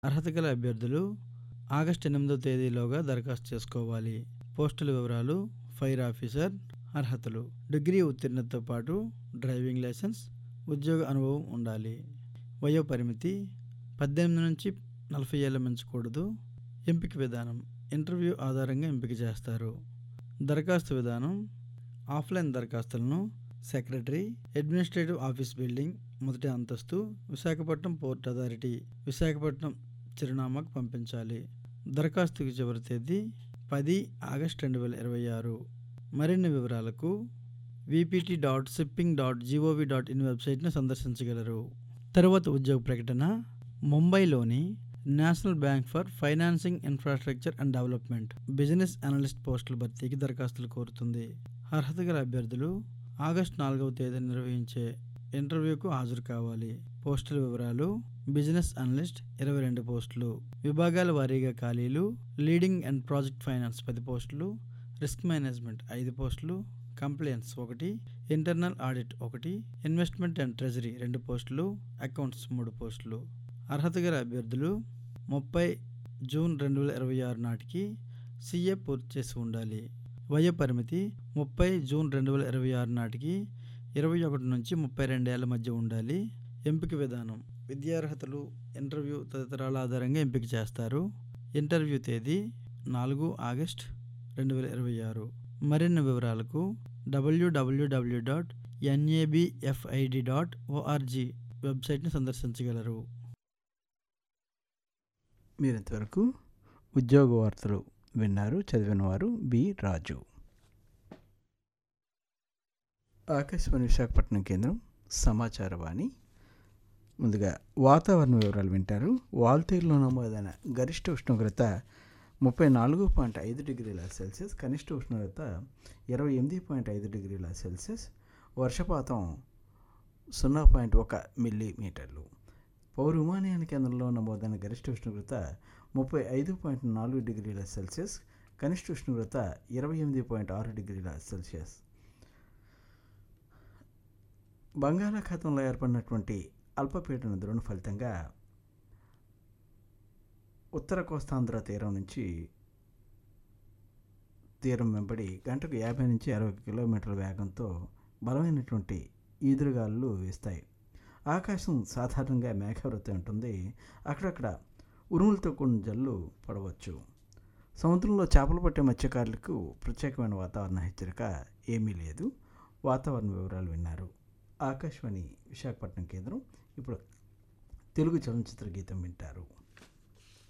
అర్హత గల అభ్యర్థులు ఆగస్టు ఎనిమిదో తేదీలోగా దరఖాస్తు చేసుకోవాలి పోస్టుల వివరాలు ఫైర్ ఆఫీసర్ అర్హతలు డిగ్రీ ఉత్తీర్ణతతో పాటు డ్రైవింగ్ లైసెన్స్ ఉద్యోగ అనుభవం ఉండాలి వయో పరిమితి పద్దెనిమిది నుంచి నలభై ఏళ్ళ మించకూడదు ఎంపిక విధానం ఇంటర్వ్యూ ఆధారంగా ఎంపిక చేస్తారు దరఖాస్తు విధానం ఆఫ్లైన్ దరఖాస్తులను సెక్రటరీ అడ్మినిస్ట్రేటివ్ ఆఫీస్ బిల్డింగ్ మొదటి అంతస్తు విశాఖపట్నం పోర్ట్ అథారిటీ విశాఖపట్నం చిరునామాకు పంపించాలి దరఖాస్తుకి చివరి తేదీ పది ఆగస్ట్ రెండు వేల ఇరవై ఆరు మరిన్ని వివరాలకు VPT dot shipping dot gov dot in వెబ్సైట్ను సందర్శించగలరు తరువాత ఉద్యోగ ప్రకటన ముంబైలోని national bank for financing infrastructure and development business analyst పోస్టుల భర్తీకి దరఖాస్తులు కోరుతుంది అర్హత గల అభ్యర్థులు ఆగస్టు నాలుగవ తేదీన నిర్వహించే ఇంటర్వ్యూకు హాజరు కావాలి పోస్టుల వివరాలు బిజినెస్ అనలిస్ట్ ఇరవై రెండు పోస్టులు విభాగాల వారీగా ఖాళీలు లీడింగ్ అండ్ ప్రాజెక్ట్ ఫైనాన్స్ పది పోస్టులు రిస్క్ మేనేజ్మెంట్ ఐదు పోస్టులు కంప్లైన్స్ ఒకటి ఇంటర్నల్ ఆడిట్ ఒకటి ఇన్వెస్ట్మెంట్ అండ్ ట్రెజరీ రెండు పోస్టులు అకౌంట్స్ మూడు పోస్టులు అర్హత గల అభ్యర్థులు ముప్పై జూన్ రెండు వేల ఇరవై ఆరు నాటికి సీఏ పూర్తి చేసి ఉండాలి వయో పరిమితి ముప్పై జూన్ రెండు వేల ఇరవై ఆరు నాటికి ఇరవై ఒకటి నుంచి ముప్పై రెండేళ్ల మధ్య ఉండాలి ఎంపిక విధానం విద్యార్హతలు ఇంటర్వ్యూ తదితరాల ఆధారంగా ఎంపిక చేస్తారు ఇంటర్వ్యూ తేదీ నాలుగు ఆగస్ట్ రెండు వేల ఇరవై ఆరు మరిన్ని వివరాలకు WWW dot NABFID dot ORG వెబ్సైట్ని సందర్శించగలరు మీరు ఇంతవరకు ఉద్యోగ వార్తలు విన్నారు చదివిన వారు బి రాజు ఆకాశవాణి విశాఖపట్నం కేంద్రం సమాచార వాణి ముందుగా వాతావరణ వివరాలు వింటారు వాల్తీరులో నమోదైన గరిష్ట ఉష్ణోగ్రత ముప్పై నాలుగు పాయింట్ ఐదు డిగ్రీల సెల్సియస్ కనిష్ట ఉష్ణోగ్రత ఇరవై ఎనిమిది పాయింట్ ఐదు డిగ్రీల సెల్సియస్ వర్షపాతం సున్నా పాయింట్ ఒక మిల్లీమీటర్లు పౌర విమానయాన కేంద్రంలో నమోదైన గరిష్ట ఉష్ణోగ్రత ముప్పై ఐదు పాయింట్ నాలుగు డిగ్రీల సెల్సియస్ కనిష్ట ఉష్ణోగ్రత ఇరవై ఎనిమిది పాయింట్ ఆరు డిగ్రీల సెల్సియస్ బంగాళాఖాతంలో ఏర్పడినటువంటి అల్పపీడన ద్రోణి ఫలితంగా ఉత్తర కోస్తాంధ్ర తీరం నుంచి తీరం వెంబడి గంటకు యాభై నుంచి అరవై కిలోమీటర్ల వేగంతో బలమైనటువంటి ఈదురుగాలులు వీస్తాయి ఆకాశం సాధారణంగా మేఘావృతం ఉంటుంది అక్కడక్కడ ఉరుములతో కూడిన జల్లు పడవచ్చు సముద్రంలో చేపలు పట్టే మత్స్యకారులకు ప్రత్యేకమైన వాతావరణ హెచ్చరిక ఏమీ లేదు వాతావరణ వివరాలు విన్నారు ఆకాశవాణి విశాఖపట్నం కేంద్రం ఇప్పుడు తెలుగు చలనచిత్ర గీతం వింటారు